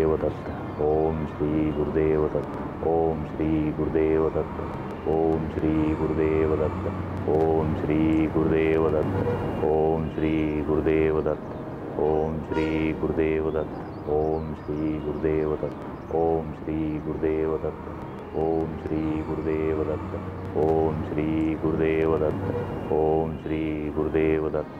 ಗುರುದೇವ ದತ್ತ ಓಂ ಶ್ರೀ ಗುರುದೇವ ದತ್ತ ಓಂ ಶ್ರೀ ಗುರುದೇವ ದತ್ತ ಓಂ ಶ್ರೀ ಗುರುದೇವ ದತ್ತ ಓಂ ಶ್ರೀ ಗುರುದೇವ ದತ್ತ ಓಂ ಶ್ರೀ ಗುರುದೇವ ದತ್ತ ಓಂ ಶ್ರೀ ಗುರುದೇವ ದತ್ತ ಓಂ ಶ್ರೀ ಗುರುದೇವ ದತ್ತ ಓಂ ಶ್ರೀ ಗುರುದೇವ ದತ್ತ ಓಂ ಶ್ರೀ ಗುರುದೇವ ದತ್ತ ಓಂ ಶ್ರೀ ಗುರುದೇವ ದತ್ತ ಓಂ ಶ್ರೀ ಗುರುದೇವ ದತ್ತ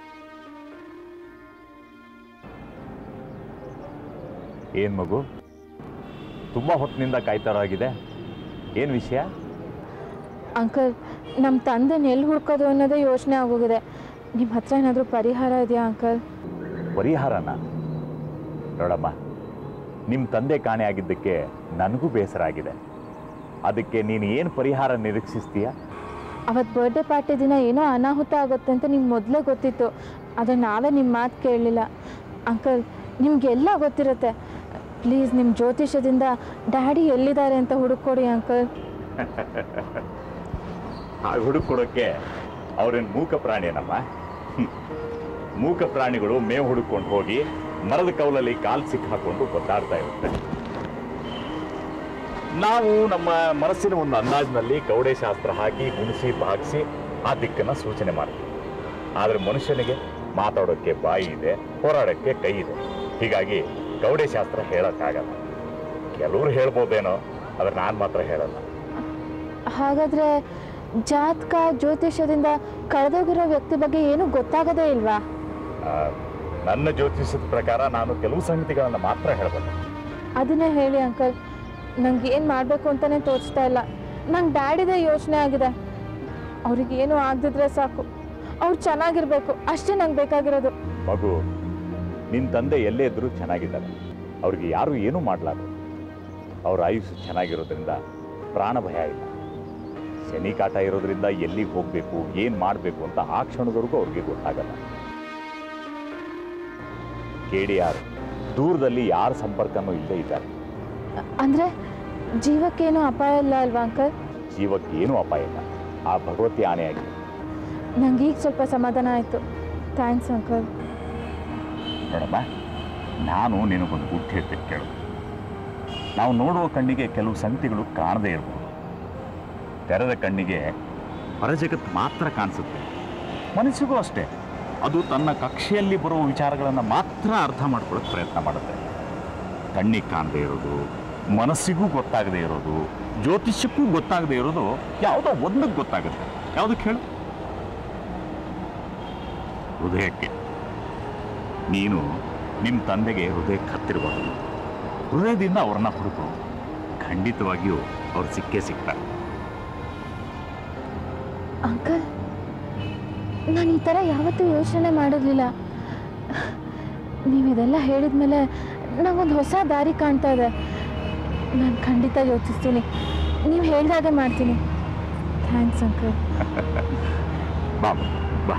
ಏನು ಮಗು ತುಂಬ ಹೊತ್ತಿನಿಂದ ಕಾಯ್ತಾರಾಗಿದೆ ಏನು ವಿಷಯ ಅಂಕಲ್ ನಮ್ಮ ತಂದೆನ ಎಲ್ಲಿ ಹುಡ್ಕೋದು ಅನ್ನೋದೇ ಯೋಚನೆ ಆಗೋಗಿದೆ ನಿಮ್ಮ ಹತ್ರ ಏನಾದರೂ ಪರಿಹಾರ ಇದೆಯಾ ಅಂಕಲ್ ಪರಿಹಾರನ ನೋಡಮ್ಮ ನಿಮ್ಮ ತಂದೆ ಕಾಣೆ ಆಗಿದ್ದಕ್ಕೆ ನನಗೂ ಬೇಸರ ಆಗಿದೆ ಅದಕ್ಕೆ ನೀನು ಏನು ಪರಿಹಾರ ನಿರೀಕ್ಷಿಸ್ತೀಯ ಅವತ್ತು ಬರ್ಡೇ ಪಾರ್ಟಿ ದಿನ ಏನೋ ಅನಾಹುತ ಆಗುತ್ತೆ ಅಂತ ನಿಮ್ಗೆ ಮೊದಲೇ ಗೊತ್ತಿತ್ತು ಆದರೆ ನಾವೇ ನಿಮ್ಮ ಮಾತು ಕೇಳಲಿಲ್ಲ ಅಂಕಲ್ ನಿಮಗೆಲ್ಲ ಗೊತ್ತಿರುತ್ತೆ ಪ್ಲೀಸ್ ನಿಮ್ಮ ಜ್ಯೋತಿಷದಿಂದ ಡ್ಯಾಡಿ ಎಲ್ಲಿದ್ದಾರೆ ಅಂತ ಹುಡುಕೊಡಿ ಅಂಕಲ್ ಹಾಗೆ ಹುಡುಕೊಡೋಕ್ಕೆ ಅವ್ರೇನು ಮೂಕ ಪ್ರಾಣಿನಮ್ಮ ಹ್ಮ್. ಮೂಕ ಪ್ರಾಣಿಗಳು ಮೇವು ಹುಡುಕೊಂಡು ಹೋಗಿ ಮರದ ಕೌಲಲ್ಲಿ ಕಾಲು ಸಿಕ್ಕಾಕೊಂಡು ಒದ್ದಾಡ್ತಾ ಇರುತ್ತೆ ನಾವು ನಮ್ಮ ಮನಸ್ಸಿನ ಒಂದು ಅಂದಾಜಿನಲ್ಲಿ ಕೌಡೆ ಶಾಸ್ತ್ರ ಹಾಕಿ ಗುಣಿಸಿ ಭಾಗಿಸಿ ಆ ದಿಕ್ಕನ್ನು ಸೂಚನೆ ಮಾಡ್ತೀವಿ ಆದರೆ ಮನುಷ್ಯನಿಗೆ ಮಾತಾಡೋಕ್ಕೆ ಬಾಯಿ ಇದೆ ಹೋರಾಡೋಕ್ಕೆ ಕೈ ಇದೆ ಹೀಗಾಗಿ ಕೌಡೆ ಶಾಸ್ತ್ರ ಹೇಳೋಕ್ಕಾಗಲ್ಲ ಕೆಲವರು ಹೇಳ್ಬೋದೇನೋ ಆದ್ರೆ ನಾನು ಮಾತ್ರ ಹೇಳಲ್ಲ ಹಾಗಾದರೆ ಜಾತಕ ಜ್ಯೋತಿಷದಿಂದ ಕಳೆದೋಗಿರೋ ವ್ಯಕ್ತಿ ಬಗ್ಗೆ ಏನೂ ಗೊತ್ತಾಗದೇ ಇಲ್ವಾ ಆ, ನನ್ನ ಜ್ಯೋತಿಷದ ಪ್ರಕಾರ ನಾನು ಕೆಲವು ಸಂಗತಿಗಳನ್ನು ಮಾತ್ರ ಹೇಳಬಲ್ಲೆ ಅದನ್ನೇ ಹೇಳಿ ಅಂಕಲ್ ನಂಗೆ ಏನು ಮಾಡಬೇಕು ಅಂತಲೇ ತೋಚ್ತಾ ಇಲ್ಲ ನಂಗೆ ಡ್ಯಾಡಿದೇ ಯೋಚನೆ ಆಗಿದೆ ಅವ್ರಿಗೆ ಏನು ಆಗದಿದ್ರೆ ಸಾಕು ಅವ್ರು ಚೆನ್ನಾಗಿರ್ಬೇಕು ಅಷ್ಟೇ ನಂಗೆ ಬೇಕಾಗಿರೋದು ಮಗು ನಿನ್ನ ತಂದೆ ಎಲ್ಲೇ ಇದ್ರೂ ಚೆನ್ನಾಗಿದ್ದಾರೆ ಅವ್ರಿಗೆ ಯಾರು ಏನೂ ಮಾಡಲಾರು ಅವ್ರ ಆಯುಷ್ಯ ಚೆನ್ನಾಗಿರೋದ್ರಿಂದ ಪ್ರಾಣ ಭಯ ಇಲ್ಲ ಶನಿ ಕಾಟ ಇರೋದ್ರಿಂದ ಎಲ್ಲಿಗೆ ಹೋಗಬೇಕು ಏನು ಮಾಡಬೇಕು ಅಂತ ಆ ಕ್ಷಣದವರೆಗೂ ಅವ್ರಿಗೆ ಗೊತ್ತಾಗಲ್ಲ ಕೆ ಡಿ ಆರ್ ದೂರದಲ್ಲಿ ಯಾರ ಸಂಪರ್ಕನೂ ಇಲ್ಲದೆ ಇದ್ದಾರೆ ಅಂದರೆ ಜೀವಕ್ಕೇನು ಅಪಾಯ ಇಲ್ಲ ಅಲ್ವಾ ಅಂಕಲ್ ಜೀವಕ್ಕೆ ಏನೂ ಅಪಾಯ ಇಲ್ಲ ಆ ಭಗವತಿ ಆಣೆಯಾಗಿ ನಂಗೆ ಈಗ ಸ್ವಲ್ಪ ಸಮಾಧಾನ ಆಯಿತು ಥ್ಯಾಂಕ್ಸ್ ಅಂಕಲ್ ನೋಡಮ್ಮ ನಾನು ನಿನಗೊಂದು ಗುಟ್ಟು ಹೇಳ್ತೀನಿ ಕೇಳು ನಾವು ನೋಡುವ ಕಣ್ಣಿಗೆ ಕೆಲವು ಸಂಗತಿಗಳು ಕಾಣದೇ ಇರ್ಬೋದು ತೆರೆದ ಕಣ್ಣಿಗೆ ಹೊರಜಗತ್ತು ಮಾತ್ರ ಕಾಣಿಸುತ್ತೆ ಮನಸ್ಸಿಗೂ ಅಷ್ಟೇ ಅದು ತನ್ನ ಕಕ್ಷೆಯಲ್ಲಿ ಬರುವ ವಿಚಾರಗಳನ್ನು ಮಾತ್ರ ಅರ್ಥ ಮಾಡ್ಕೊಳ್ಳೋಕೆ ಪ್ರಯತ್ನ ಮಾಡುತ್ತೆ ಕಣ್ಣಿಗೆ ಕಾಣದೇ ಇರೋದು ಮನಸ್ಸಿಗೂ ಗೊತ್ತಾಗದೇ ಇರೋದು ಜ್ಯೋತಿಷ್ಯಕ್ಕೂ ಗೊತ್ತಾಗದೇ ಇರೋದು ಯಾವುದೋ ಒಂದಕ್ಕೆ ಗೊತ್ತಾಗುತ್ತೆ ಯಾವುದಕ್ಕೆ ಹೇಳು ಹೃದಯಕ್ಕೆ ನೀನು ನಿಮ್ಮ ತಂದೆಗೆ ಹೃದಯಕ್ಕೆ ಹತ್ತಿರಬಾರದು ಹೃದಯದಿಂದ ಅವ್ರನ್ನ ಹುಡುಕು ಖಂಡಿತವಾಗಿಯೂ ಅವ್ರು ಸಿಕ್ಕೇ ಸಿಗ್ತಾರೆ ಅಂಕಲ್ ನಾನು ಈ ಥರ ಯಾವತ್ತೂ ಯೋಚನೆ ಮಾಡಿರಲಿಲ್ಲ ನೀವು ಇದೆಲ್ಲ ಹೇಳಿದ ಮೇಲೆ ನಂಗೊಂದು ಹೊಸ ದಾರಿ ಕಾಣ್ತಾ ಇದೆ ನಾನು ಖಂಡಿತ ಯೋಚಿಸ್ತೀನಿ ನೀವು ಹೇಳ್ದಾಗೆ ಮಾಡ್ತೀನಿ ಥ್ಯಾಂಕ್ಸ್ ಅಂಕಲ್ ಬಾ ಬಾ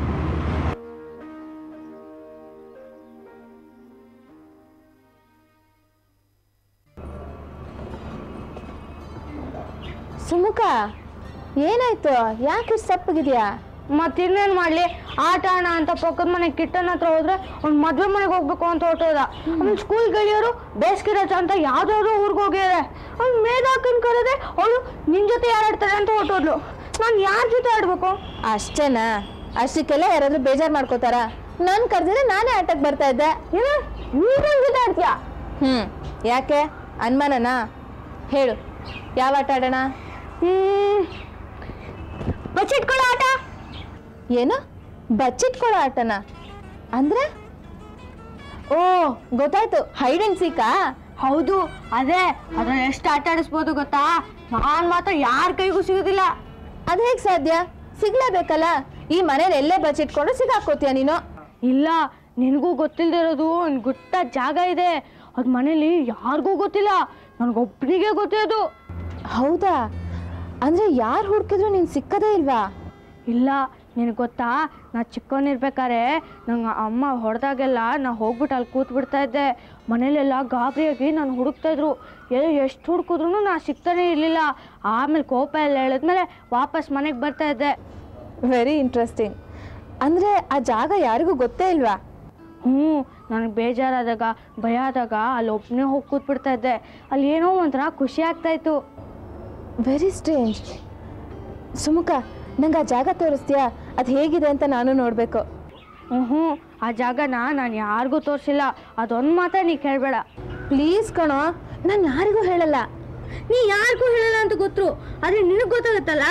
ಸುಮುಖ ಏನಾಯ್ತು ಯಾಕೆ ಇಷ್ಟು ಸಪ್ಪಗಿದೆಯಾ ಮತ್ತಿನ್ನೇನು ಮಾಡಲಿ ಆಟ ಆಡ ಅಂತ ಪಕ್ಕದ ಮನೆ ಕಿಟ್ಟನ ಹತ್ರ ಹೋದ್ರೆ ಅವ್ನು ಮದ್ವೆ ಮನೆಗೆ ಹೋಗ್ಬೇಕು ಅಂತ ಹೊರಟೋದ ಆಮೇಲೆ ಸ್ಕೂಲ್ ಗೆಳೆಯರು ಬೇಸಿಗೆ ರಜಾ ಅಂತ ಯಾವ್ದಾದ್ರು ಊರಿಗೆ ಹೋಗ್ಯಾರೆ ಅವ್ನು ಮೇದಾಕನ್ ಕರೆದೆ ಅವಳು ನಿನ್ ಜೊತೆ ಯಾರು ಆಡ್ತಾರೆ ಅಂತ ಹೊರಟೋದ್ಲು ನಾನು ಯಾರ ಜೊತೆ ಆಡ್ಬೇಕು ಅಷ್ಟೇನಾ ಅಷ್ಟಕ್ಕೆಲ್ಲ ಯಾರಾದ್ರೂ ಬೇಜಾರು ಮಾಡ್ಕೋತಾರ ನಾನು ಕರೆದಿದ್ರೆ ನಾನೇ ಆಟಕ್ಕೆ ಬರ್ತಾ ಇದ್ದೆ ಏನು ನೀನ್ ನನ್ ಜೊತೆ ಆಡ್ತೀಯಾ ಹ್ಞೂ ಯಾಕೆ ಅನುಮಾನನಾ ಹೇಳು ಯಾವ ಆಟ ಆಡೋಣ ಹ್ಮ್ ಬಚ್ಚಿಟ್ಕೊಳ್ಳೋ ಆಟ ಏನು ಬಚ್ಚಿಟ್ಕೊಳ್ಳೋ ಆಟನ ಅಂದ್ರೆ ಓ ಗೊತ್ತಾಯ್ತು ಹೈಡ್ ಅಂಡ್ ಸೀಕಾ ಹೌದು ಅದೇ ಅದ್ರಲ್ಲಿ ಎಷ್ಟು ಆಟ ಆಡಿಸ್ಬೋದು ಗೊತ್ತಾ ನಾನ್ ಮಾತ್ರ ಯಾರ ಕೈಗೂ ಸಿಗೋದಿಲ್ಲ ಅದು ಹೇಗೆ ಸಾಧ್ಯ ಸಿಗ್ಲೇಬೇಕಲ್ಲ ಈ ಮನೇಲಿ ಎಲ್ಲೇ ಬಚ್ಚಿಟ್ಕೊಂಡು ಸಿಗಾಕೋತೀಯ ನೀನು ಇಲ್ಲ ನಿನಗೂ ಗೊತ್ತಿಲ್ಲದೆ ಇರೋದು ಒಂದು ಗುಟ್ಟ ಜಾಗ ಇದೆ ಅದು ಮನೇಲಿ ಯಾರಿಗೂ ಗೊತ್ತಿಲ್ಲ ನನಗೊಬ್ಬನಿಗೆ ಗೊತ್ತಿರೋದು ಹೌದಾ ಅಂದ್ರೆ ಯಾರು ಹುಡುಕಿದ್ರು ನೀನು ಸಿಕ್ಕದೇ ಇಲ್ವಾ ಇಲ್ಲ ನಿನಗೆ ಗೊತ್ತಾ ನಾ ಚಿಕ್ಕವನಿರ್ಬೇಕಾದ್ರೆ ನಂಗೆ ಅಮ್ಮ ಹೊಡೆದಾಗೆಲ್ಲ ನಾ ಹೋಗ್ಬಿಟ್ಟು ಅಲ್ಲಿ ಕೂತ್ ಬಿಡ್ತಾ ಇದ್ದೆ ಮನೇಲೆಲ್ಲ ಗಾಬರಿಯಾಗಿ ನಾನು ಹುಡುಕ್ತಾ ಇದ್ರು ಎಲ್ಲ ಎಷ್ಟು ಹುಡುಕಿದ್ರು ನಾ ಸಿಗ್ತಾನೆ ಇರಲಿಲ್ಲ ಆಮೇಲೆ ಕೋಪ ಎಲ್ಲ ಹೇಳಿದ್ಮೇಲೆ ವಾಪಸ್ ಮನೆಗೆ ಬರ್ತಾ ಇದ್ದೆ ವೆರಿ ಇಂಟ್ರೆಸ್ಟಿಂಗ್ ಅಂದ್ರೆ ಆ ಜಾಗ ಯಾರಿಗೂ ಗೊತ್ತೇ ಇಲ್ವಾ ಹ್ಞೂ ನನಗೆ ಬೇಜಾರಾದಾಗ ಭಯ ಆದಾಗ ಅಲ್ಲಿ ಒಬ್ಬನೇ ಹೋಗಿ ಕೂತ್ಬಿಡ್ತಾ ಇದ್ದೆ ಅಲ್ಲಿ ಏನೋ ಒಂಥರ ಖುಷಿ ಆಗ್ತಾಯಿತ್ತು ವೆರಿ ಸ್ಟ್ರೇಂಜ್ ಸುಮುಖ ನಂಗೆ ಆ ಜಾಗ ತೋರಿಸ್ತೀಯಾ ಅದು ಹೇಗಿದೆ ಅಂತ ನಾನು ನೋಡಬೇಕು ಹ್ಞೂ ಆ ಜಾಗನ ನಾನು ಯಾರಿಗೂ ತೋರಿಸಿಲ್ಲ ಅದೊಂದು ಮಾತ್ರ ನೀ ಕೇಳಬೇಡ ಪ್ಲೀಸ್ ಕಣೋ ನಾನು ಯಾರಿಗೂ ಹೇಳಲ್ಲ ನೀ ಯಾರಿಗೂ ಹೇಳಲ್ಲ ಅಂತ ಗೊತ್ತು ಆದರೆ ನಿನಗೆ ಗೊತ್ತಾಗುತ್ತಲ್ಲ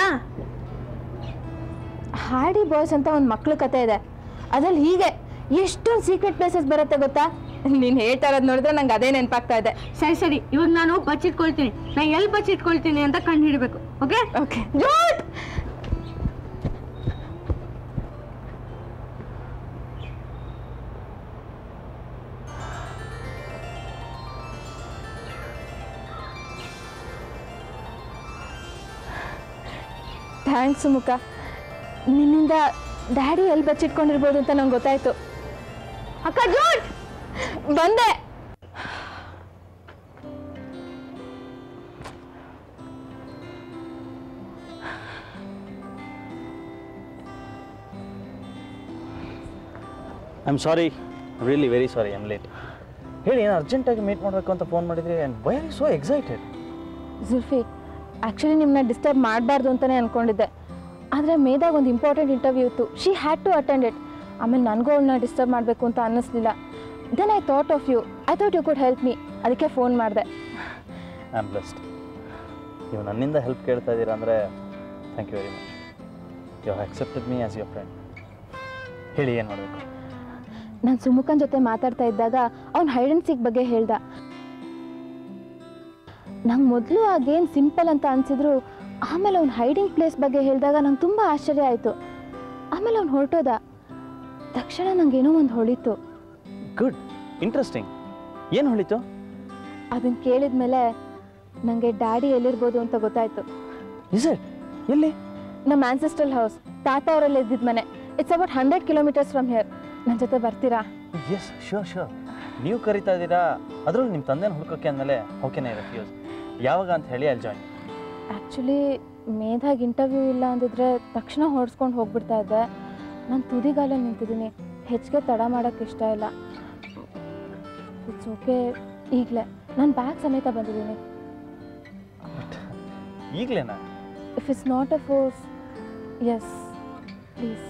ಹಾಡಿ ಬಾಯ್ಸ್ ಅಂತ ಒಂದು ಮಕ್ಳ ಕತೆ ಇದೆ ಅದ್ರಲ್ಲಿ ಹೀಗೆ ಎಷ್ಟೊಂದು ಸೀಕ್ರೆಟ್ ಪ್ಲೇಸಸ್ ಬರುತ್ತೆ ಗೊತ್ತಾ ನೀನು ಹೇಳ್ತಾ ಇರೋದು ನೋಡಿದ್ರೆ ನಂಗೆ ಅದೇ ನೆನಪಾಗ್ತಾ ಇದೆ ಸರಿ ಸರಿ ಇವಾಗ ನಾನು ಬಚ್ಚಿಟ್ಕೊಳ್ತೀನಿ ನಾನು ಎಲ್ಲಿ ಬಚ್ಚಿಟ್ಕೊಳ್ತೀನಿ ಅಂತ ಕಂಡು ಹಿಡಬೇಕು ಓಕೆ ಓಕೆ ಥ್ಯಾಂಕ್ಸ್ ಸುಮುಖ ನಿನ್ನಿಂದ ಡ್ಯಾಡಿ ಎಲ್ಲಿ ಬಚ್ಚಿಟ್ಕೊಂಡಿರ್ಬೋದು ಅಂತ ನಂಗೆ ಗೊತ್ತಾಯ್ತು ಅಕ್ಕ ಜೂಟ್ ಬಂದೆ I am sorry really very sorry I'm late ಹೇಳಿ ಏನು ಅರ್ಜೆಂಟಾಗಿ ಮೀಟ್ ಮಾಡಬೇಕು ಅಂತ ಫೋನ್ ಮಾಡಿದ್ರಿ and why are so excited Zulfi actually ನಿಮ್ಮನ್ನ ಡಿಸ್ಟರ್ಬ್ ಮಾಡಬಾರ್ದು ಅಂತಲೇ ಅಂದ್ಕೊಂಡಿದ್ದೆ ಆದರೆ ಮೇದಾಗ ಒಂದು ಇಂಪಾರ್ಟೆಂಟ್ ಇಂಟರ್ವ್ಯೂ ಇತ್ತು she had to attend it ಆಮೇಲೆ ನನಗೂ ಅವಳನ್ನ ಡಿಸ್ಟರ್ಬ್ ಮಾಡಬೇಕು ಅಂತ ಅನ್ನಿಸ್ಲಿಲ್ಲ then I thought of you I thought you could help me ಅದಕ್ಕೆ ಫೋನ್ ಮಾಡಿದೆ ಐ ಆಮ್ ಬ್ಲೆಸ್ಡ್ ನೀವು ನನ್ನಿಂದ ಹೆಲ್ಪ್ ಕೇಳ್ತಾ ಇದ್ದೀರಾ ಅಂದರೆ thank you very much you have accepted me as your friend ಹೇಳಿ ಏನು ಮಾಡಬೇಕು ನಾನು ಸುಮುಖನ್ ಜೊತೆ ಮಾತಾಡ್ತಾ ಇದ್ದಾಗ ಅವ್ನು ಹೈಡ್ ಆ್ಯಂಡ್ ಸಿಕ್ ಬಗ್ಗೆ ಹೇಳ್ದ ನಂಗೆ ಮೊದಲು ಆ ಗೇಮ್ ಸಿಂಪಲ್ ಅಂತ ಅನಿಸಿದ್ರು ಆಮೇಲೆ ಅವ್ನು ಹೈಡಿಂಗ್ ಪ್ಲೇಸ್ ಬಗ್ಗೆ ಹೇಳಿದಾಗ ನಂಗೆ ತುಂಬ ಆಶ್ಚರ್ಯ ಆಯಿತು ಆಮೇಲೆ ಅವ್ನು ಹೊರಟೋದ ತಕ್ಷಣ ನಂಗೇನೋ ಒಂದು ಹೊಳಿತು ಗುಡ್ ಇಂಟ್ರೆಸ್ಟಿಂಗ್ ಏನು ಹೊಳಿತು ಅದನ್ನು ಕೇಳಿದ ಮೇಲೆ ನನಗೆ ಡ್ಯಾಡಿ ಎಲ್ಲಿರ್ಬೋದು ಅಂತ ಗೊತ್ತಾಯಿತು ಇಸ್ ಇಟ್ ಎಲ್ಲಿ ನಮ್ಮ ಆನ್ಸೆಸ್ಟ್ರಲ್ ಹೌಸ್ ತಾತ ಅವರಲ್ಲಿ ಇದ್ದಿದ್ದ ಮನೆ it's about hundred kilometres from here ನನ್ನ ಜೊತೆ ಬರ್ತೀರಾ ಎಸ್ ಶ್ಯೂರ್ ಶ್ಯೂರ್ ನೀವು ಕರಿತಾ ಇದ್ದೀರಾ ಅದರಲ್ಲೂ ನಿಮ್ಮ ತಂದೆನ ಹುಡ್ಕೋಕ್ಕೆ ಅಂದಮೇಲೆ ಓಕೆನೇ ರೆಫ್ಯೂಸ್ ಯಾವಾಗ ಅಂತ ಹೇಳಿ ಅಲ್ಲಿ ಜಾಯ್ನ್ ಆ್ಯಕ್ಚುಲಿ ಮೇಧಾಗ ಇಂಟರ್ವ್ಯೂ ಇಲ್ಲ ಅಂದಿದ್ರೆ ತಕ್ಷಣ ಹೊಡ್ಸ್ಕೊಂಡು ಹೋಗ್ಬಿಡ್ತಾ ಇದ್ದೆ ನಾನು ತುದಿಗಾಲಲ್ಲಿ ನಿಂತಿದ್ದೀನಿ ಹೆಚ್ಚಿಗೆ ತಡ ಮಾಡೋಕ್ಕೆ ಇಷ್ಟ ಇಲ್ಲ ಇಟ್ಸ್ ಓಕೆ ಈಗಲೇ ನಾನು ಬ್ಯಾಗ್ ಸಮೇತ ಬಂದಿದ್ದೀನಿ ಬಟ್ ಈಗಲೇನಾ if it's not a force yes please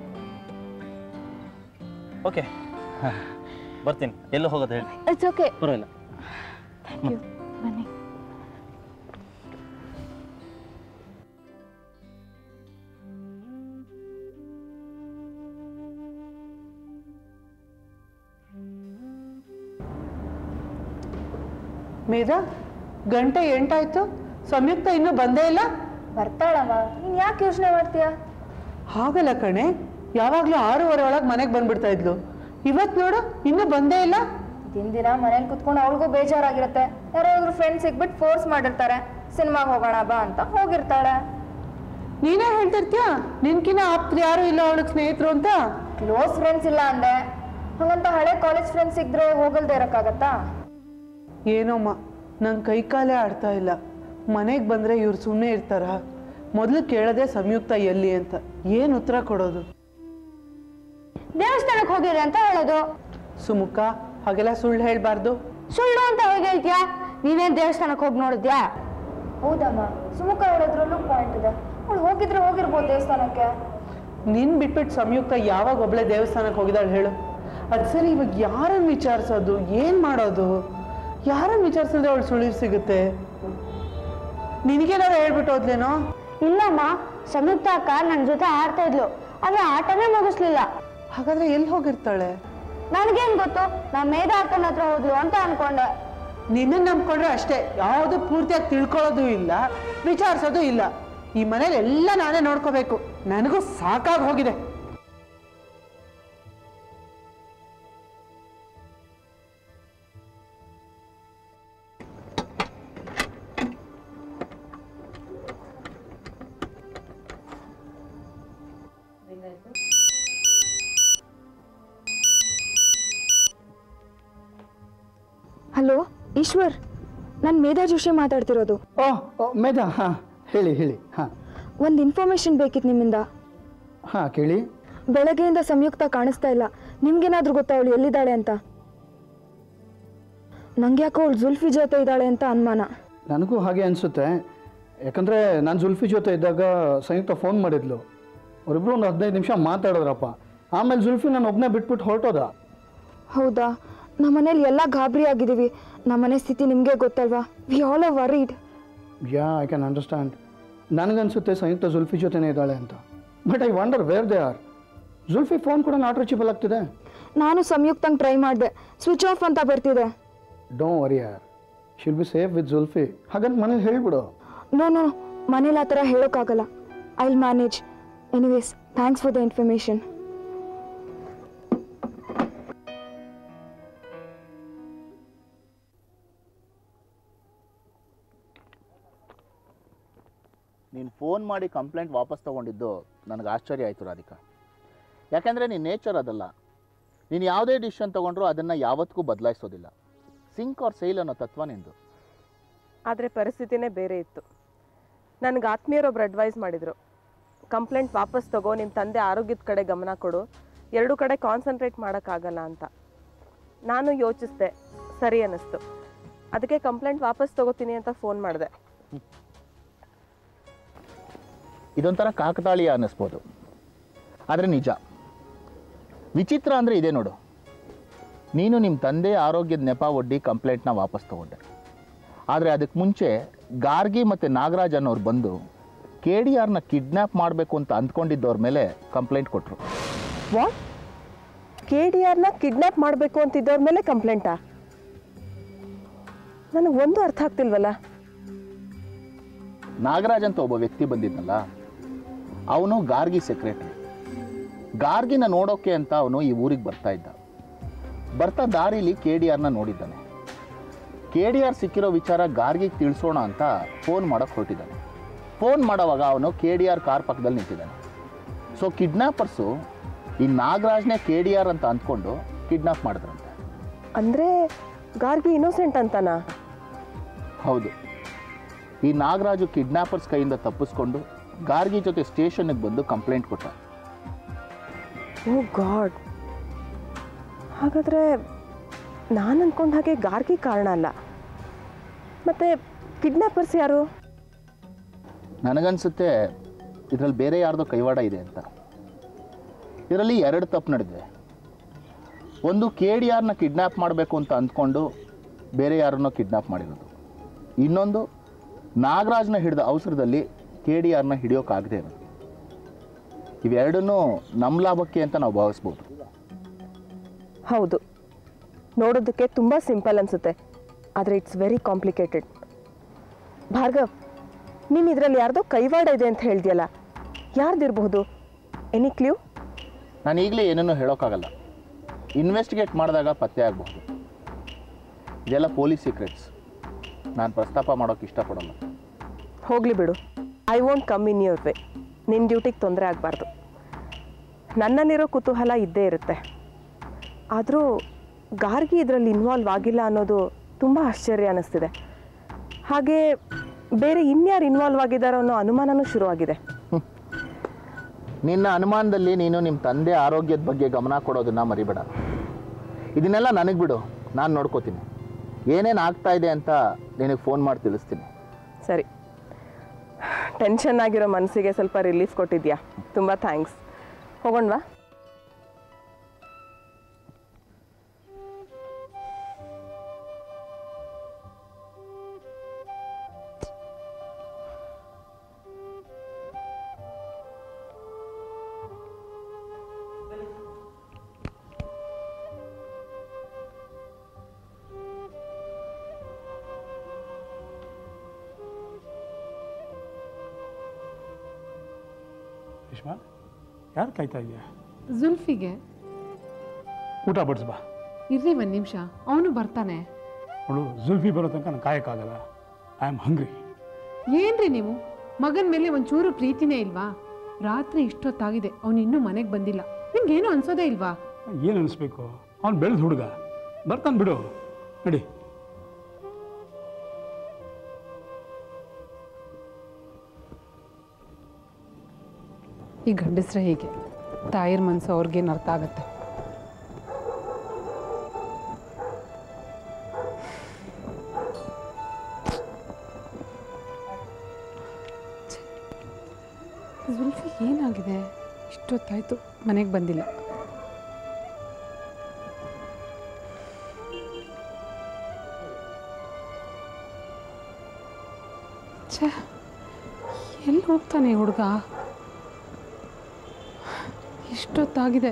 okay ಬರ್ತೀನಿ ಎಲ್ಲೂ ಹೋಗೋದು ಹೇಳಿ ಇಟ್ಸ್ ಓಕೆ ಪರವಾಗಿಲ್ಲ ಥ್ಯಾಂಕ್ ಯು ಬನ್ನಿ ಮೇಧ ಗಂಟೆ ಎಂಟಾಯ್ತು ಸಂಯುಕ್ತ ಇನ್ನೂ ಬಂದೇ ಇಲ್ಲ ಬರ್ತಾಳಮ್ಮ ನೀನು ಯಾಕೆ ಯೋಚನೆ ಮಾಡ್ತೀಯಾ ಹಾಗಲ್ಲ ಕಣೆ ಯಾವಾಗಲೂ ಆರೂವರೆ ಒಳಗೆ ಮನೆಗೆ ಬಂದ್ಬಿಡ್ತಾ ಇದ್ಲು ಇವತ್ತು ನೋಡು ಇನ್ನೂ ಬಂದೇ ಇಲ್ಲ ದಿನ ದಿನ ಮನೇಲಿ ಕುತ್ಕೊಂಡು ಅವಳಿಗೂ ಬೇಜಾರಾಗಿರುತ್ತೆ ಯಾರಾದ್ರೂ ಫ್ರೆಂಡ್ಸ್ ಸಿಗ್ಬಿಟ್ಟು ಫೋರ್ಸ್ ಮಾಡಿರ್ತಾರೆ ಸಿನಿಮಾಗೆ ಹೋಗೋಣ ಬಾ ಅಂತ ಹೋಗಿರ್ತಾಳೆ ನೀನೇ ಹೇಳ್ತಿರ್ತೀಯ ನಿನ್ಕಿನ ಆಪ್ತರು ಯಾರು ಇಲ್ಲ ಅವಳಿಗೆ ಸ್ನೇಹಿತರು ಅಂತ ಕ್ಲೋಸ್ ಫ್ರೆಂಡ್ಸ್ ಇಲ್ಲ ಅಂದೆ ಹಂಗಂತ ಹಳೆ ಕಾಲೇಜ್ ಫ್ರೆಂಡ್ಸ್ ಸಿಗ್ದ್ರೆ ಹೋಗಲ್ದೇ ಇರಕ್ಕಾಗತ್ತಾ ಏನೋಮ್ಮ ನಂಗೆ ಕೈ ಕಾಲೇ ಆಡ್ತಾ ಇಲ್ಲ ಮನೆಗೆ ಬಂದರೆ ಇವ್ರು ಸುಮ್ಮನೆ ಇರ್ತಾರ ಮೊದಲು ಕೇಳದೆ ಸಂಯುಕ್ತ ಎಲ್ಲಿ ಅಂತ ಏನು ಉತ್ತರ ಕೊಡೋದು ದೇವಸ್ಥಾನಕ್ಕೆ ಹೋಗಿರಿ ಅಂತ ಹೇಳೋದು ಸುಮುಖ ಹಾಗೆಲ್ಲ ಸುಳ್ಳು ಹೇಳಬಾರ್ದು ಸುಳ್ಳು ಅಂತ ಹೋಗಿ ಹೇಳ್ತೀಯಾ ನೀನೇನು ದೇವಸ್ಥಾನಕ್ಕೆ ಹೋಗಿ ನೋಡಿದ್ಯಾ ಹೌದಮ್ಮ ಸುಮುಖ ಹೇಳೋದ್ರಲ್ಲೂ ಪಾಯಿಂಟ್ ಇದೆ ಅವಳು ಹೋಗಿದ್ರೆ ಹೋಗಿರ್ಬೋದು ದೇವಸ್ಥಾನಕ್ಕೆ ನಿನ್ ಬಿಟ್ಬಿಟ್ಟು ಸಂಯುಕ್ತ ಯಾವಾಗ ಒಬ್ಳೆ ದೇವಸ್ಥಾನಕ್ಕೆ ಹೋಗಿದ್ದಾಳೆ ಹೇಳು ಅದು ಸರಿ ಇವಾಗ ಯಾರನ್ನ ವಿಚಾರಿಸೋದು ಏನು ಮಾಡೋದು ಯಾರನ್ನ ವಿಚಾರಿಸಿದ್ರೆ ಅವಳು ಸುಳಿವು ಸಿಗುತ್ತೆ ನಿನಗೇನಾರು ಹೇಳ್ಬಿಟ್ಟು ಹೋದ್ಲೇನೋ ಇಲ್ಲಮ್ಮ ಸಂಯುಕ್ತ ಅಕ್ಕ ನನ್ನ ಜೊತೆ ಆಡ್ತಾ ಇದ್ಲು ಆದ್ರೆ ಆಟನೇ ಮುಗಿಸ್ಲಿಲ್ಲ ಹಾಗಾದ್ರೆ ಎಲ್ಲಿ ಹೋಗಿರ್ತಾಳೆ ನನಗೇನ್ ಗೊತ್ತು ನಾ ಮೇಧ ಅಕ್ಕನ ಹತ್ರ ಹೋದ್ಲು ಅಂತ ಅನ್ಕೊಂಡೆ ನಿನ್ನನ್ನು ನಂಬ್ಕೊಂಡ್ರೆ ಅಷ್ಟೇ ಯಾವುದು ಪೂರ್ತಿಯಾಗಿ ತಿಳ್ಕೊಳ್ಳೋದು ಇಲ್ಲ ವಿಚಾರಿಸೋದು ಇಲ್ಲ ಈ ಮನೇಲಿ ಎಲ್ಲ ನಾನೇ ನೋಡ್ಕೋಬೇಕು ನನಗೂ ಸಾಕಾಗಿ ಹೋಗಿದೆ ಹಲೋ ಈಶ್ವರ್ ನಾನು ಮೇಧಾ ಜೋಶಿ ಮಾತಾಡ್ತಿರೋದು ಓಹ್ ಓ, ಮೇಧಾ ಹಾಂ ಹೇಳಿ ಹೇಳಿ ಹಾಂ ಒಂದು ಇನ್ಫಾರ್ಮೇಷನ್ ಬೇಕಿತ್ತು ನಿಮ್ಮಿಂದ ಹಾಂ ಕೇಳಿ ಬೆಳಗ್ಗೆಯಿಂದ ಸಂಯುಕ್ತ ಕಾಣಿಸ್ತಾ ಇಲ್ಲ ನಿಮ್ಗೇನಾದ್ರೂ ಗೊತ್ತಾ ಅವಳು ಎಲ್ಲಿದ್ದಾಳೆ ಅಂತ ನಂಗೆ ಯಾಕೋ ಅವಳು ಜುಲ್ಫಿ ಜೊತೆ ಇದ್ದಾಳೆ ಅಂತ ಅನುಮಾನ ನನಗೂ ಹಾಗೆ ಅನಿಸುತ್ತೆ ಯಾಕಂದರೆ ನಾನು ಜುಲ್ಫಿ ಜೊತೆ ಇದ್ದಾಗ ಸಂಯುಕ್ತ ಫೋನ್ ಮಾಡಿದ್ಲು ಅವರಿಬ್ಬರು ಒಂದು ಹದಿನೈದು ನಿಮಿಷ ಮಾತಾಡಿದ್ರಪ್ಪ ಆಮೇಲೆ ಜುಲ್ಫಿ ನಾನು ಒಬ್ಬನೇ ಬಿಟ್ಬಿಟ್ಟು ಹೊರಟೋದ ಹೌದಾ ನಮ್ಮ ಮನೇಲಿ ಎಲ್ಲ ಗಾಬರಿ ಆಗಿದ್ದೀವಿ ನಮ್ಮ ಮನೆ ಸ್ಥಿತಿ ನಿಮಗೆ ಗೊತ್ತಲ್ವಾ we all are worried yeah I can understand ನನಗನ್ಸುತ್ತೆ ಸಂಯುಕ್ತ ಜುಲ್ಫಿ ಜೊತೆನೇ ಇದ್ದಾಳೆ ಅಂತ but I wonder where they are Zulfi phone ಕೂಡ ನಾಟ್ ರೀಚಬಲ್ ಆಗ್ತಿದೆ ನಾನು ಸಂಯುಕ್ತಂಗೆ ಟ್ರೈ ಮಾಡಿದೆ ಸ್ವಿಚ್ ಆಫ್ ಅಂತ ಬರ್ತಿದೆ ಡೋ ವರಿ ಯಾರ್ she'll be safe with Zulfi ಹಾಗಂತ ಮನೇಲಿ ಹೇಳ್ಬಿಡು ನೋ ನೋ ಮನೇಲಿ ಆ ಥರ ಹೇಳೋಕ್ಕಾಗಲ್ಲ I will manage anyways thanks for the information ನೀನು ಫೋನ್ ಮಾಡಿ ಕಂಪ್ಲೇಂಟ್ ವಾಪಸ್ ತೊಗೊಂಡಿದ್ದು ನನಗೆ ಆಶ್ಚರ್ಯ ಆಯಿತು ರಾಧಿಕಾ ಯಾಕೆಂದರೆ ನಿನ್ನ ನೇಚರ್ ಅದಲ್ಲ ನೀನು ಯಾವುದೇ ಡಿಸಿಷನ್ ತೊಗೊಂಡ್ರು ಅದನ್ನು ಯಾವತ್ತಿಗೂ ಬದಲಾಯಿಸೋದಿಲ್ಲ ಸಿಂಕ್ ಆರ್ ಸೈಲ್ ಅನ್ನೋ ತತ್ವ ನಿಂದು ಆದರೆ ಪರಿಸ್ಥಿತಿನೇ ಬೇರೆ ಇತ್ತು ನನಗೆ ಆತ್ಮೀಯರೊಬ್ರು ಅಡ್ವೈಸ್ ಮಾಡಿದರು ಕಂಪ್ಲೇಂಟ್ ವಾಪಸ್ ತಗೋ ನಿಮ್ಮ ತಂದೆ ಆರೋಗ್ಯದ ಕಡೆ ಗಮನ ಕೊಡು ಎರಡೂ ಕಡೆ ಕಾನ್ಸಂಟ್ರೇಟ್ ಮಾಡೋಕ್ಕಾಗಲ್ಲ ಅಂತ ನಾನು ಯೋಚಿಸ್ದೆ ಸರಿ ಅನ್ನಿಸ್ತು ಅದಕ್ಕೆ ಕಂಪ್ಲೇಂಟ್ ವಾಪಸ್ ತಗೋತೀನಿ ಅಂತ ಫೋನ್ ಮಾಡಿದೆ ಇದೊಂಥರ ಕಾಕತಾಳೀಯ ಅನ್ನಿಸ್ಬೋದು ಆದರೆ ನಿಜ ವಿಚಿತ್ರ ಅಂದರೆ ಇದೆ ನೋಡು ನೀನು ನಿಮ್ಮ ತಂದೆ ಆರೋಗ್ಯದ ನೆಪ ಒಡ್ಡಿ ಕಂಪ್ಲೇಂಟ್ನ ವಾಪಸ್ ತಗೊಂಡೆ ಆದರೆ ಅದಕ್ಕೆ ಮುಂಚೆ ಗಾರ್ಗಿ ಮತ್ತು ನಾಗರಾಜ್ ಅನ್ನೋರು ಬಂದು ಕೆ ಡಿ ಆರ್ನ ಕಿಡ್ನ್ಯಾಪ್ ಮಾಡಬೇಕು ಅಂತ ಅಂದ್ಕೊಂಡಿದ್ದವ್ರ ಮೇಲೆ ಕಂಪ್ಲೇಂಟ್ ಕೊಟ್ಟರು ವಾಟ್ ಕೆ ಡಿ ಆರ್ನ ಕಿಡ್ನ್ಯಾಪ್ ಮಾಡಬೇಕು ಅಂತಿದ್ದವ್ರ ಮೇಲೆ ಕಂಪ್ಲೇಂಟಾ ನನಗೆ ಒಂದು ಅರ್ಥ ಆಗ್ತಿಲ್ವಲ್ಲ ನಾಗರಾಜ್ ಅಂತ ಒಬ್ಬ ವ್ಯಕ್ತಿ ಬಂದಿದ್ನಲ್ಲ ಅವನು ಗಾರ್ಗಿ ಸೆಕ್ರೆಟರಿ ಗಾರ್ಗಿನ ನೋಡೋಕೆ ಅಂತ ಅವನು ಈ ಊರಿಗೆ ಬರ್ತಾ ಇದ್ದ ಬರ್ತಾ ದಾರಿಲಿ ಕೆ ಡಿ ಆರ್ನ ನೋಡಿದ್ದಾನೆ ಕೆ ಡಿ ಆರ್ ಸಿಕ್ಕಿರೋ ವಿಚಾರ ಗಾರ್ಗಿಗೆ ತಿಳಿಸೋಣ ಅಂತ ಫೋನ್ ಮಾಡೋಕೆ ಹೊರಟಿದ್ದಾನೆ ಫೋನ್ ಮಾಡೋವಾಗ ಅವನು ಕೆ ಡಿ ಆರ್ ಕಾರ್ ಪಕ್ಕದಲ್ಲಿ ನಿಂತಿದ್ದಾನೆ ಸೊ ಕಿಡ್ನಾಪರ್ಸು ಈ ನಾಗರಾಜ್ನೇ ಕೆ ಡಿ ಆರ್ ಅಂತ ಅಂದ್ಕೊಂಡು ಕಿಡ್ನಾಪ್ ಮಾಡಿದ್ರಂತೆ ಅಂದರೆ ಗಾರ್ಗಿ ಇನ್ನೋಸೆಂಟ್ ಅಂತನಾ ಹೌದು ಈ ನಾಗರಾಜು ಕಿಡ್ನಾಪರ್ಸ್ ಕೈಯಿಂದ ತಪ್ಪಿಸ್ಕೊಂಡು ಗಾರ್ಗಿ ಜೊತೆ ಸ್ಟೇಷನ್ಗೆ ಬಂದು ಕಂಪ್ಲೇಂಟ್ ಕೊಟ್ಟ ಓ ಗಾಡ್ ಹಾಗಾದರೆ ನಾನು ಅಂದ್ಕೊಂಡ ಹಾಗೆ ಗಾರ್ಗಿ ಕಾರಣ ಅಲ್ಲ ಮತ್ತು ಕಿಡ್ನಾಪರ್ಸ್ ಯಾರು ನನಗನ್ಸುತ್ತೆ ಇದರಲ್ಲಿ ಬೇರೆ ಯಾರ್ದೋ ಕೈವಾಡ ಇದೆ ಅಂತ ಇದರಲ್ಲಿ ಎರಡು ತಪ್ಪು ನಡೆದಿದೆ ಒಂದು ಕೆ ಡಿ ಆರ್ನ ಕಿಡ್ನ್ಯಾಪ್ ಮಾಡಬೇಕು ಅಂತ ಅಂದ್ಕೊಂಡು ಬೇರೆ ಯಾರನ್ನೋ ಕಿಡ್ನ್ಯಾಪ್ ಮಾಡಿರೋದು ಇನ್ನೊಂದು ನಾಗರಾಜ್ನ ಹಿಡಿದ ಅವಸರದಲ್ಲಿ ಕೆ ಡಿ ಆರ್ನ ಹಿಡಿಯೋಕ್ಕಾಗದೇ ಇರೋದು ಇವೆರಡನ್ನೂ ನಮ್ಮ ಲಾಭಕ್ಕೆ ಅಂತ ನಾವು ಭಾವಿಸ್ಬೋದು ಹೌದು ನೋಡೋದಕ್ಕೆ ತುಂಬ ಸಿಂಪಲ್ ಅನಿಸುತ್ತೆ ಆದರೆ ಇಟ್ಸ್ ವೆರಿ ಕಾಂಪ್ಲಿಕೇಟೆಡ್ ಭಾರ್ಗವ್ ನೀನು ಇದರಲ್ಲಿ ಯಾರ್ದೋ ಕೈವಾಡ ಇದೆ ಅಂತ ಹೇಳ್ದಿಯಲ್ಲ ಯಾರ್ದಿರಬಹುದು ಎನಿ ಕ್ಲೂ ನಾನು ಈಗಲೇ ಏನನ್ನೂ ಹೇಳೋಕ್ಕಾಗಲ್ಲ ಇನ್ವೆಸ್ಟಿಗೇಟ್ ಮಾಡಿದಾಗ ಪತ್ತೆ ಆಗಬಹುದು ಇದೆಲ್ಲ ಪೊಲೀಸ್ ಸೀಕ್ರೆಟ್ಸ್ ನಾನು ಪ್ರಸ್ತಾಪ ಮಾಡೋಕ್ಕೆ ಇಷ್ಟಪಡಲ್ಲ ಹೋಗಲಿ ಬಿಡು I won't come in your way ನಿನ್ನ ಡ್ಯೂಟಿಗೆ ತೊಂದರೆ ಆಗಬಾರ್ದು ನನ್ನಲ್ಲಿರೋ ಕುತೂಹಲ ಇದ್ದೇ ಇರುತ್ತೆ ಆದರೂ ಗಾರ್ಗಿ ಇದರಲ್ಲಿ ಇನ್ವಾಲ್ವ್ ಆಗಿಲ್ಲ ಅನ್ನೋದು ತುಂಬ ಆಶ್ಚರ್ಯ ಅನ್ನಿಸ್ತಿದೆ ಹಾಗೆ ಬೇರೆ ಇನ್ಯಾರು ಇನ್ವಾಲ್ವ್ ಆಗಿದ್ದಾರೋ ಅನ್ನೋ ಅನುಮಾನನೂ ಶುರುವಾಗಿದೆ ನಿನ್ನ ಅನುಮಾನದಲ್ಲಿ ನೀನು ನಿಮ್ಮ ತಂದೆ ಆರೋಗ್ಯದ ಬಗ್ಗೆ ಗಮನ ಕೊಡೋದನ್ನ ಮರಿಬೇಡ ಇದನ್ನೆಲ್ಲ ನನಗೆ ಬಿಡು ನಾನು ನೋಡ್ಕೋತೀನಿ ಏನೇನು ಆಗ್ತಾ ಇದೆ ಅಂತ ನಿನಗೆ ಫೋನ್ ಮಾಡಿ ತಿಳಿಸ್ತೀನಿ ಸರಿ ಟೆನ್ಷನ್ ಆಗಿರೋ ಮನಸ್ಸಿಗೆ ಸ್ವಲ್ಪ ರಿಲೀಫ್ ಕೊಟ್ಟಿದ್ಯಾ ತುಂಬ ಥ್ಯಾಂಕ್ಸ್ ಹೋಗೋಣವಾ ರೇಷ್ಮಾ ಯಾರು ಕಾಯ್ತಾ ಇದೆಯಾ ಜುಲ್ಫಿಗೆ ಊಟ ಬಡಿಸ್ ಬಾ ಇರ್ರಿ ಒಂದು ನಿಮಿಷ ಅವನು ಬರ್ತಾನೆ ಅವಳು ಜುಲ್ಫಿ ಬರೋ ತನಕ ನಾನು ಕಾಯಕ್ಕಾಗಲ್ಲ ಐ ಆಮ್ ಹಂಗ್ರಿ ಏನ್ರಿ ನೀವು ಮಗನ ಮೇಲೆ ಒಂಚೂರು ಪ್ರೀತಿನೇ ಇಲ್ವಾ ರಾತ್ರಿ ಇಷ್ಟೊತ್ತಾಗಿದೆ ಅವನು ಇನ್ನೂ ಮನೆಗೆ ಬಂದಿಲ್ಲ ನಿಮ್ಗೇನು ಅನ್ಸೋದೇ ಇಲ್ವಾ ಏನು ಅನಿಸ್ಬೇಕು ಅವ್ನು ಬೆಳೆದ ಹುಡುಗ ಬರ್ತಾನೆ ಬಿಡು ನಡಿ ಈ ಗಂಡಸ್ರೆ ಹೀಗೆ ತಾಯಿರ ಮನಸ್ಸು ಅವ್ರಿಗೇನು ಅರ್ಥ ಆಗುತ್ತೆ ಎಷ್ಟೊತ್ತಾಗಿದೆ ಇಷ್ಟೊತ್ತಾಯಿತು ಮನೆಗೆ ಬಂದಿಲ್ಲ ಛೇ ಎಲ್ಲಿ ಹೋಗ್ತಾನೆ ಹುಡುಗ ಇಷ್ಟೊತ್ತಾಗಿದೆ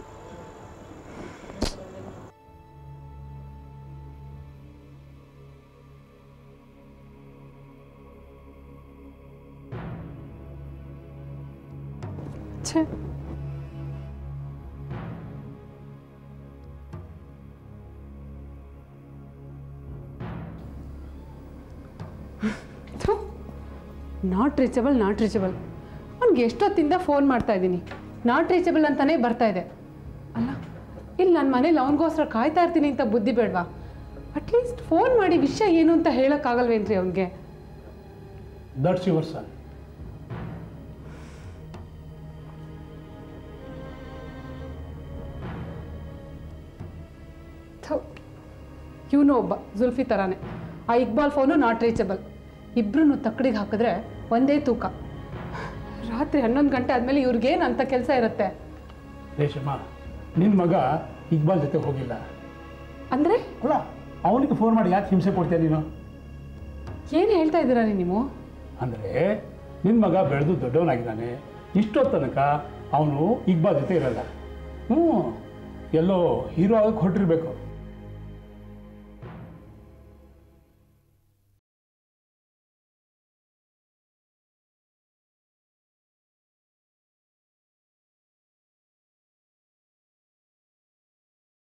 ಛೇ ನಾಟ್ ರೀಚಬಲ್ ನಾಟ್ ರೀಚಬಲ್ ಅವ್ನಿಗೆ ಎಷ್ಟೊತ್ತಿಂದ ಫೋನ್ ಮಾಡ್ತಾ ಇದ್ದೀನಿ ನಾಟ್ ರೀಚಬಲ್ ಅಂತಾನೆ ಬರ್ತಾ ಇದೆ ಅಲ್ಲ ಇಲ್ಲಿ ನನ್ನ ಮನೇಲಿ ಅವನಿಗೋಸ್ಕರ ಕಾಯ್ತಾ ಇರ್ತೀನಿ ಅಂತ ಬುದ್ಧಿ ಬೇಡವಾ ಅಟ್ಲೀಸ್ಟ್ ಫೋನ್ ಮಾಡಿ ವಿಷಯ ಏನು ಅಂತ ಹೇಳೋಕ್ಕಾಗಲ್ವೇನ್ರಿ ಅವನಿಗೆ ದಟ್ಸ್ ಯುವರ್ ಸನ್ ಇವನು ಒಬ್ಬ ಜುಲ್ಫಿ ಥರಾನೇ ಆ ಇಕ್ಬಾಲ್ ಫೋನು ನಾಟ್ ರೀಚಬಲ್ ಇಬ್ಬರನ್ನು ತಕ್ಕಡಿಗೆ ಹಾಕಿದ್ರೆ ಒಂದೇ ತೂಕ ರಾತ್ರಿ ಹನ್ನೊಂದು ಗಂಟೆ ಆದಮೇಲೆ ಇವ್ರಿಗೇನು ಅಂತ ಕೆಲಸ ಇರುತ್ತೆ ರೇಷಮ್ಮ ನಿನ್ನ ಮಗ ಇಕ್ಬಾಲ್ ಜೊತೆ ಹೋಗಿಲ್ಲ ಅಂದರೆ ಅಲ್ಲ ಅವನಿಗೆ ಫೋನ್ ಮಾಡಿ ಯಾಕೆ ಹಿಂಸೆ ಕೊಡ್ತೀಯ ನೀನು ಏನು ಹೇಳ್ತಾ ಇದ್ದೀರಾ ರೀ ನೀವು ಅಂದರೆ ನಿನ್ನ ಮಗ ಬೆಳೆದು ದೊಡ್ಡವನಾಗಿದ್ದಾನೆ ಇಷ್ಟೋ ತನಕ ಅವನು ಇಕ್ಬಾಲ್ ಜೊತೆ ಇರಲ್ಲ ಹ್ಞೂ ಎಲ್ಲೋ ಹೀರೋ ಆಗಕ್ಕೆ ಹೊರಟಿರ್ಬೇಕು